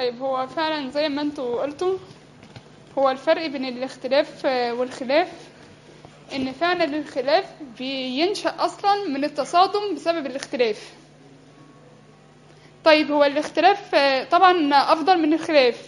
طيب هو فعلا زي ما انتوا قلتوا هو الفرق بين الاختلاف آه، والخلاف ان فعلا الخلاف بينشأ اصلا من التصادم بسبب الاختلاف طيب هو الاختلاف آه، طبعا افضل من الخلاف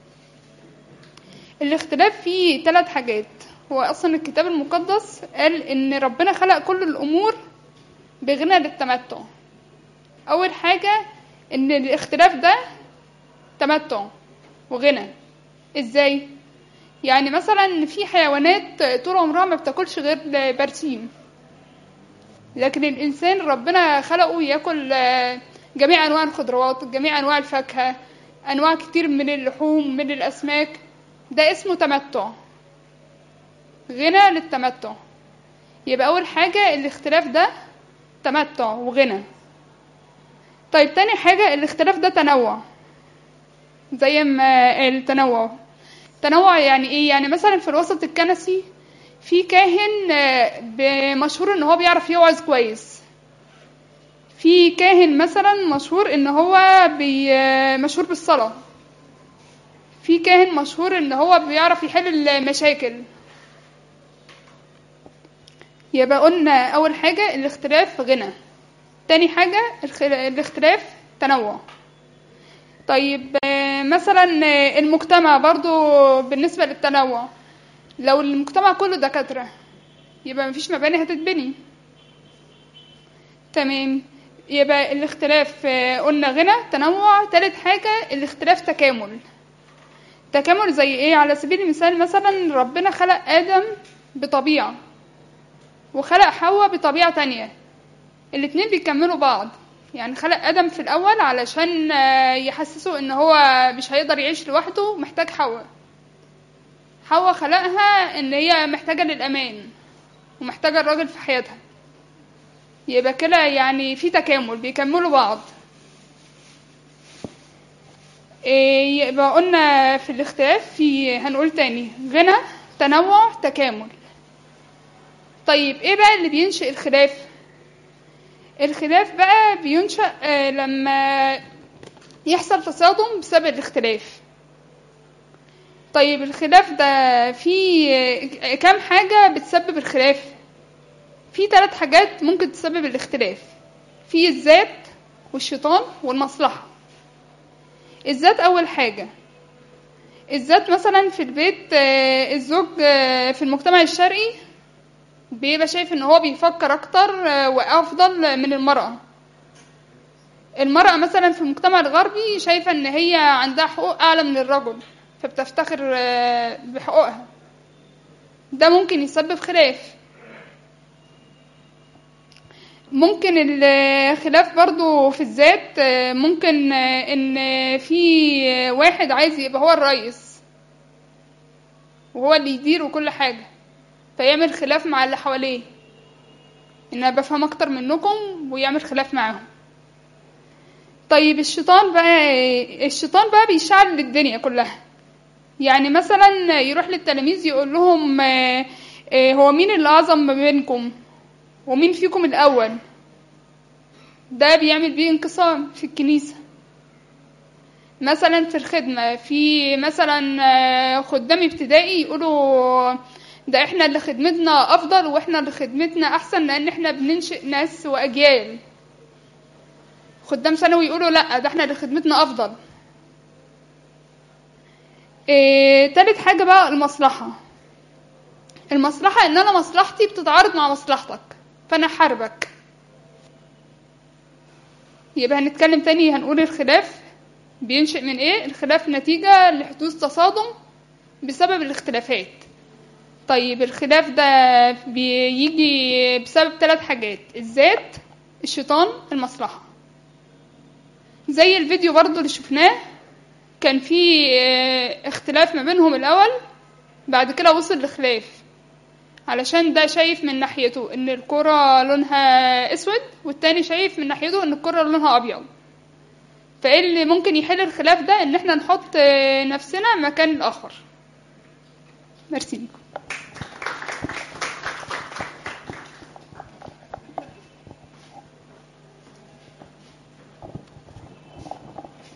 الاختلاف فيه ثلاث حاجات هو اصلا الكتاب المقدس قال ان ربنا خلق كل الامور بغنى للتمتع اول حاجه ان الاختلاف ده تمتع وغنى ازاي يعني مثلا في حيوانات طول عمرها ما بتاكلش غير برسيم لكن الانسان ربنا خلقه ياكل آه، جميع انواع الخضروات جميع انواع الفاكهه انواع كتير من اللحوم من الاسماك ده اسمه تمتع غنى للتمتع يبقى اول حاجه الاختلاف ده تمتع وغنى طيب تاني حاجه الاختلاف ده تنوع زي ما قال تنوع تنوع يعني ايه يعني مثلا في الوسط الكنسي في كاهن آه، ب- مشهور ان هو بيعرف يوعظ كويس في كاهن مثلا مشهور ان هو بي آه، مشهور بالصلاة في كاهن مشهور ان هو بيعرف يحل المشاكل يبقى قلنا اول حاجة الاختلاف غنى تاني حاجة الخ- الاختلاف تنوع طيب آه، مثلا آه، المجتمع برضو بالنسبة للتنوع لو المجتمع كله دكاترة يبقى مفيش مباني هتتبني تمام يبقى الاختلاف آه، قلنا غنى تنوع تالت حاجة الاختلاف تكامل تكامل زي ايه على سبيل المثال مثلا ربنا خلق آدم بطبيعة وخلق حواء بطبيعة تانية الاتنين بيكملوا بعض يعني خلق آدم في الأول علشان آه، يحسسه إن هو مش هيقدر يعيش لوحده محتاج حواء حواء خلقها إن هي محتاجة للأمان ومحتاجة الراجل في حياتها يبقى كده يعني في تكامل بيكملوا بعض إيه، يبقى قلنا في الاختلاف في هنقول تاني غنى تنوع تكامل طيب ايه بقى اللي بينشئ الخلاف الخلاف بقى بينشأ آه، لما يحصل تصادم بسبب الاختلاف طيب الخلاف ده فيه آه، كام حاجة بتسبب الخلاف في ثلاث حاجات ممكن تسبب الاختلاف في الذات والشيطان والمصلحة الذات أول حاجة الذات مثلا في البيت آه، الزوج آه، في المجتمع الشرقي بيبقى شايف ان هو بيفكر اكتر آه، وافضل من المرأة المرأة مثلا في المجتمع الغربي شايفة ان هي عندها حقوق اعلى من الرجل فبتفتخر آه، بحقوقها ده ممكن يسبب خلاف ممكن الخلاف برضو في الذات آه، ممكن آه، ان في واحد عايز يبقى هو الرئيس وهو اللي يدير وكل حاجة فيعمل خلاف مع اللي حواليه ان انا بفهم اكتر منكم ويعمل خلاف معاهم طيب الشيطان بقى الشيطان بقى بيشعل الدنيا كلها يعني مثلا يروح للتلاميذ يقول لهم آه، آه، هو مين اللي اعظم ما بينكم ومين فيكم الاول ده بيعمل بيه انقسام في الكنيسة مثلا في الخدمة في مثلا آه، خدام ابتدائي يقولوا ده احنا اللي خدمتنا افضل واحنا اللي خدمتنا احسن لان احنا بننشئ ناس واجيال خدام ثانوي يقولوا لا ده احنا اللي خدمتنا افضل إيه تالت حاجة بقى المصلحة المصلحة ان انا مصلحتي بتتعارض مع مصلحتك فانا حاربك يبقى هنتكلم تاني هنقول الخلاف بينشئ من ايه الخلاف نتيجة لحدوث تصادم بسبب الاختلافات طيب الخلاف ده بيجي بسبب ثلاث حاجات الذات الشيطان المصلحة زي الفيديو برضو اللي شفناه كان في آه، اختلاف ما بينهم الأول بعد كده وصل لخلاف علشان ده شايف من ناحيته ان الكرة لونها اسود والتاني شايف من ناحيته ان الكرة لونها ابيض فايه اللي ممكن يحل الخلاف ده ان احنا نحط آه، نفسنا مكان الاخر ميرسي ليكم